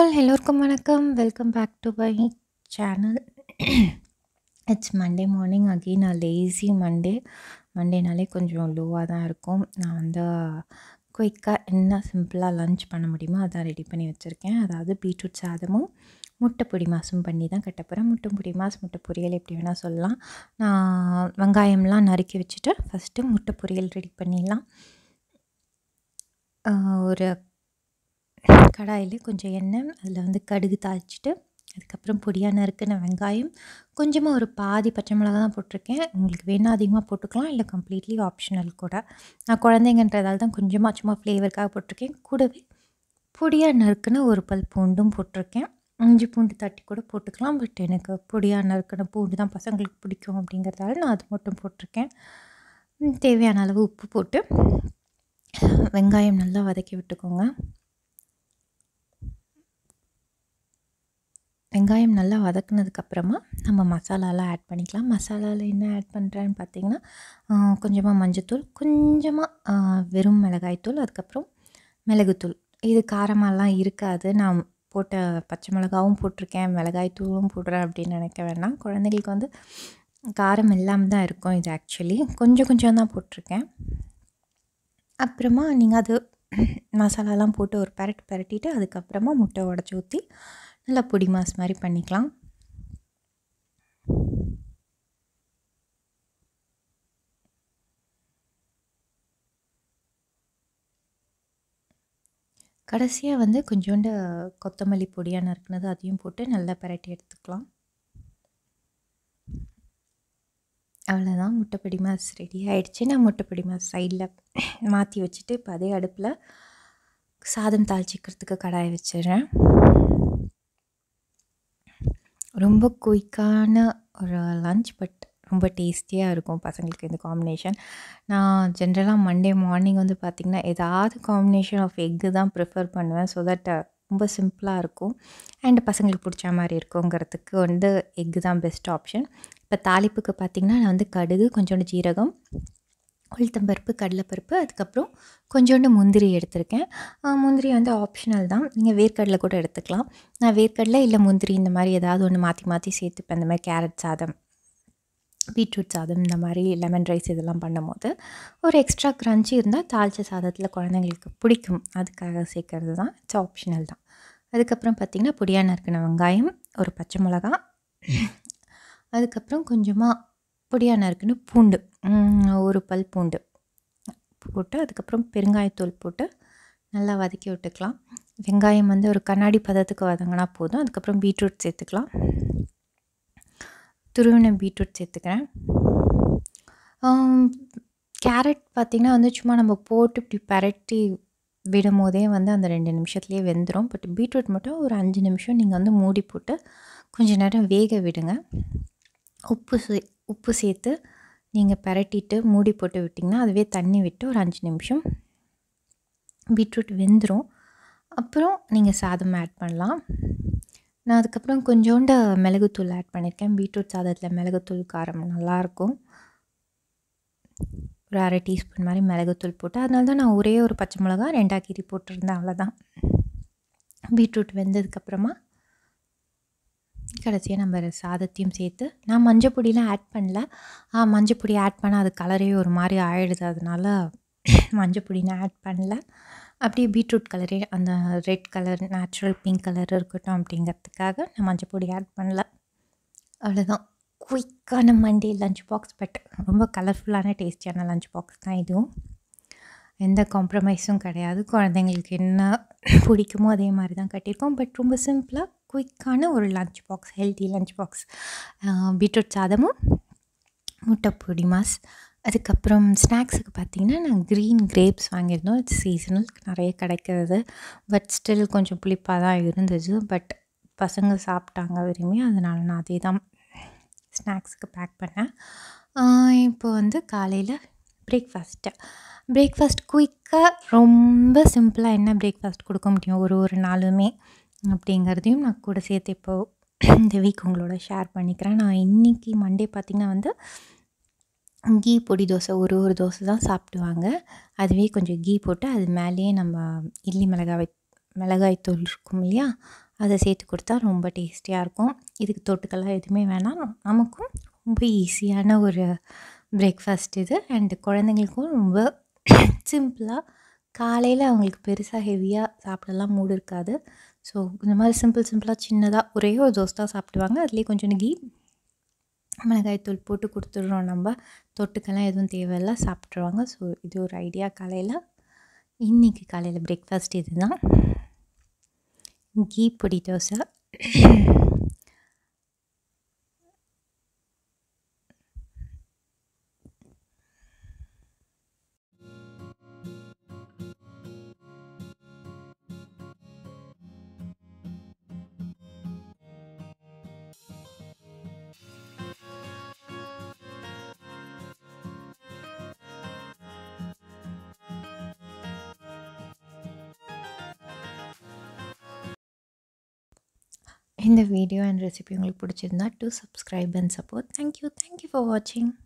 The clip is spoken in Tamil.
ஆல் எல்லோருக்கும் வணக்கம் welcome back to my channel it's Monday morning again a lazy Monday மண்டேனாலே கொஞ்சம் லோவாக தான் இருக்கும் நான் வந்து குயிக்காக என்ன சிம்பிளாக லன்ச் பண்ண முடியுமோ அதான் ரெடி பண்ணி வச்சுருக்கேன் அதாவது பீட்ரூட் சாதமும் முட்டை பொடி மாசும் பண்ணி தான் கட்ட போகிறேன் முட்டை பொடி மாஸ் முட்டை பொரியல் எப்படி வேணால் சொல்லலாம் நான் வெங்காயம்லாம் நறுக்கி வச்சுட்டு ஃபஸ்ட்டு முட்டை பொரியல் ரெடி பண்ணிடலாம் ஆஹ் ஒரு கடாயில் கொஞ்சம் எண்ணெய் அதில் வந்து கடுகு தாளிச்சிட்டு அதுக்கப்புறம் பொடியாக நறுக்கின வெங்காயம் கொஞ்சமாக ஒரு பாதி பச்சை மிளகா தான் போட்டிருக்கேன் உங்களுக்கு வேணால் அதிகமாக போட்டுக்கலாம் இல்லை கம்ப்ளீட்லி ஆப்ஷனல் கூட நான் குழந்தைங்கன்றதால தான் கொஞ்சமாக சும்மா ஃப்ளேவருக்காக போட்டிருக்கேன் கூடவே பொடியாக நறுக்குன ஒரு பல் பூண்டும் போட்டிருக்கேன் இஞ்சி பூண்டு தட்டி கூட போட்டுக்கலாம் பட் எனக்கு பொடியாக நறுக்கின பூண்டு தான் பசங்களுக்கு பிடிக்கும் அப்படிங்கிறதால நான் அது மட்டும் போட்டிருக்கேன் ம், தேவையான அளவு உப்பு போட்டு வெங்காயம் நல்லா வதக்கி விட்டுக்கோங்க வெங்காயம் நல்லா வதக்குனதுக்கப்புறமா நம்ம மசாலாலாம் ஆட் பண்ணிக்கலாம் மசாலாவில் என்ன ஆட் பண்ணுறேன்னு பார்த்தீங்கன்னா கொஞ்சமாக மஞ்சத்தூள் கொஞ்சமாக வெறும் மிளகாய்த்தூள் அதுக்கப்புறம் மிளகுத்தூள் இது காரமாலாம் இருக்காது நான் போட்ட பச்சை மிளகாவும் போட்டிருக்கேன் மிளகாய்த்தூளும் போடுறேன் அப்படின்னு நினைக்க வேண்டாம் குழந்தைங்களுக்கு வந்து காரம் இல்லாமல் தான் இருக்கும் இது ஆக்சுவலி கொஞ்சம் கொஞ்சம் தான் போட்டிருக்கேன் அப்புறமா நீங்கள் அது மசாலாலாம் போட்டு ஒரு பெரட்டு பெரட்டிட்டு அதுக்கப்புறமா முட்டை உடச்சி ஊற்றி நல்லா பொடி மாஸ் மாதிரி பண்ணிக்கலாம் கடைசியாக வந்து கொஞ்சோண்டு கொத்தமல்லி பொடியாக நறுக்குனது அதையும் போட்டு நல்லா பெரட்டி எடுத்துக்கலாம் அவ்வளோதான் முட்டைப்பொடி மாஸ் ரெடி ஆயிடுச்சு நான் முட்டைப்பொடி மாஸ் சைடில் மாற்றி வச்சுட்டு இப்போ அதே அடுப்பில் சாதம் தாளிச்சிக்கிறதுக்கு கடாயை வச்சிடுறேன் ரொம்ப குயிக்கான ஒரு லஞ்ச் பட் ரொம்ப டேஸ்டியாக இருக்கும் பசங்களுக்கு இந்த காம்பினேஷன் நான் ஜென்ரலாக மண்டே மார்னிங் வந்து பார்த்திங்கன்னா ஏதாவது காம்பினேஷன் ஆஃப் எக்கு தான் ப்ரிஃபர் பண்ணுவேன் ஸோ தட் ரொம்ப சிம்பிளாக இருக்கும் அண்ட் பசங்களுக்கு பிடிச்ச மாதிரி இருக்குங்கிறதுக்கு வந்து எக்கு தான் பெஸ்ட் ஆப்ஷன் இப்போ தாளிப்புக்கு பார்த்திங்கன்னா நான் வந்து கடுகு கொஞ்சோண்டு ஜீரகம் உளுத்தம்பருப்பு கடலைப்பருப்பு அதுக்கப்புறம் கொஞ்சோண்டு முந்திரி எடுத்திருக்கேன் ஆஹ் முந்திரி வந்து ஆப்ஷனல் தான் நீங்கள் வேர்க்கடலை கூட எடுத்துக்கலாம் நான் வேர்க்கடலை இல்லை முந்திரி இந்த மாதிரி ஏதாவது ஒன்று மாற்றி மாற்றி சேர்த்துப்பேன் இந்த மாதிரி கேரட் சாதம் பீட்ரூட் சாதம் இந்த மாதிரி லெமன் ரைஸ் இதெல்லாம் பண்ணும்போது ஒரு எக்ஸ்ட்ரா க்ரன்ச்சி இருந்தால் தாளித்த சாதத்தில் குழந்தைங்களுக்கு பிடிக்கும் அதுக்காக சேர்க்கறது தான் இட்ஸ் ஆப்ஷனல் தான் அதுக்கப்புறம் பார்த்திங்கன்னா பொடியாக நறுக்கின வெங்காயம் ஒரு பச்சை மிளகா அதுக்கப்புறம் கொஞ்சமாக பொடியாக நறுக்குன்னு பூண்டு ம், ஒரு பல் பூண்டு போட்டு அதுக்கப்புறம் பெருங்காயத்தூள் போட்டு நல்லா வதக்கி விட்டுக்கலாம் வெங்காயம் வந்து ஒரு கண்ணாடி பதத்துக்கு வதங்கினா போதும் அதுக்கப்புறம் பீட்ரூட் சேர்த்துக்கலாம் துருவின பீட்ரூட் சேர்த்துக்கிறேன் கேரட் பார்த்திங்கன்னா வந்து சும்மா நம்ம போட்டு இப்படி பரட்டி விடும் போதே வந்து அந்த ரெண்டு நிமிஷத்துலேயே வெந்துடும் பட் பீட்ரூட் மட்டும் ஒரு அஞ்சு நிமிஷம் நீங்கள் வந்து மூடி போட்டு கொஞ்ச நேரம் வேக விடுங்க உப்பு சே உப்பு சேர்த்து நீங்கள் பரட்டிட்டு மூடி போட்டு விட்டிங்கன்னா அதுவே தண்ணி விட்டு ஒரு அஞ்சு நிமிஷம் பீட்ரூட் வெந்துடும் அப்புறம் நீங்கள் சாதம் ஆட் பண்ணலாம் நான் அதுக்கப்புறம் கொஞ்சோண்டு மிளகுத்தூள் ஆட் பண்ணியிருக்கேன் பீட்ரூட் சாதத்தில் மிளகுத்தூள் காரம் நல்லாயிருக்கும் ஒரு அரை டீஸ்பூன் மாதிரி மிளகுத்தூள் போட்டு அதனால தான் நான் ஒரே ஒரு பச்சை மிளகா ரெண்டா கீரி போட்டிருந்தேன் அவ்வளோதான் பீட்ரூட் வெந்ததுக்கப்புறமா கடைசியாக நம்ம சாதத்தையும் சேர்த்து நான் மஞ்சள் பொடியெலாம் ஆட் பண்ணல ஆ, மஞ்சள் பொடி ஆட் பண்ணால் அது கலரே ஒரு மாதிரி ஆயிடுது அதனால மஞ்சள் பொடி நான் ஆட் பண்ணல அப்படியே பீட்ரூட் கலரே அந்த red colour natural pink colour இருக்கட்டும் அப்படிங்கிறதுக்காக நான் மஞ்சள் பொடி ஆட் பண்ணல அவ்வளோதான் குயிக்கான மண்டே லஞ்ச் பாக்ஸ் பட் ரொம்ப கலர்ஃபுல்லான டேஸ்டியான லஞ்ச் பாக்ஸ் தான் இதுவும் எந்த காம்ப்ரமைஸும் கிடையாது குழந்தைங்களுக்கு என்ன பிடிக்குமோ அதே மாதிரி தான் கட்டியிருக்கோம் பட் ரொம்ப சிம்பிளாக குயிக்கான ஒரு lunch box healthy lunch box beetroot சாதமும் முட்டை பொடி மாஸ் அதுக்கப்புறம் ஸ்நாக்ஸுக்கு பார்த்தீங்கன்னா நான் க்ரீன் கிரேப்ஸ் வாங்கியிருந்தோம் இட்ஸ் சீசனல் நிறைய கிடைக்கிறது பட் ஸ்டில் கொஞ்சம் புளிப்பாக தான் இருந்துச்சு பட் பசங்க சாப்பிட்டாங்க விரும்பி அதனால நான் அதே தான் ஸ்நாக்ஸுக்கு பேக் பண்ணேன் ஆஹ் இப்போ வந்து காலையில் பிரேக்ஃபாஸ்ட்டு பிரேக்ஃபாஸ்ட் குயிக்காக ரொம்ப சிம்பிளாக என்ன பிரேக்ஃபாஸ்ட் கொடுக்க முடியும் ஒரு ஒரு நாளுமே அப்படிங்கிறதையும் நான் கூட சேர்த்து இப்போது இந்த வீக் உங்களோட ஷேர் பண்ணிக்கிறேன் நான் இன்றைக்கி மண்டே பார்த்திங்கன்னா வந்து கீ பொடி தோசை ஒரு ஒரு தோசை தான் சாப்பிடுவாங்க அதுவே கொஞ்சம் கீ போட்டு அது மேலேயே நம்ம இட்லி மிளகாய் மிளகாய் தூள் இருக்கும் இல்லையா அதை சேர்த்து கொடுத்தா ரொம்ப டேஸ்டியாக இருக்கும் இதுக்கு தொட்டுக்கெல்லாம் எதுவுமே வேணாம் நமக்கும் ரொம்ப ஈஸியான ஒரு பிரேக்ஃபாஸ்ட் இது அண்டு குழந்தைங்களுக்கும் ரொம்ப சிம்பிளாக காலையில் அவங்களுக்கு பெருசாக ஹெவியாக சாப்பிடலாம் மூடு இருக்காது ஸோ இந்த மாதிரி சிம்பிள் சிம்பிளாக சின்னதாக ஒரே ஒரு தோசை தான் சாப்பிடுவாங்க அதுலேயே கொஞ்சம் கீ மிளகாய்த்தூள் போட்டு கொடுத்துட்றோம் நம்ம தொட்டுக்கெல்லாம் எதுவும் தேவையில்ல சாப்பிட்ருவாங்க ஸோ இது ஒரு ஐடியா காலையில் இன்றைக்கி காலையில் பிரேக்ஃபாஸ்ட் இது தான் கீ பொடி தோசை இந்த வீடியோ அண்ட் ரெசிபி உங்களுக்கு பிடிச்சிருந்தா to subscribe and support thank you thank you for வாட்சிங்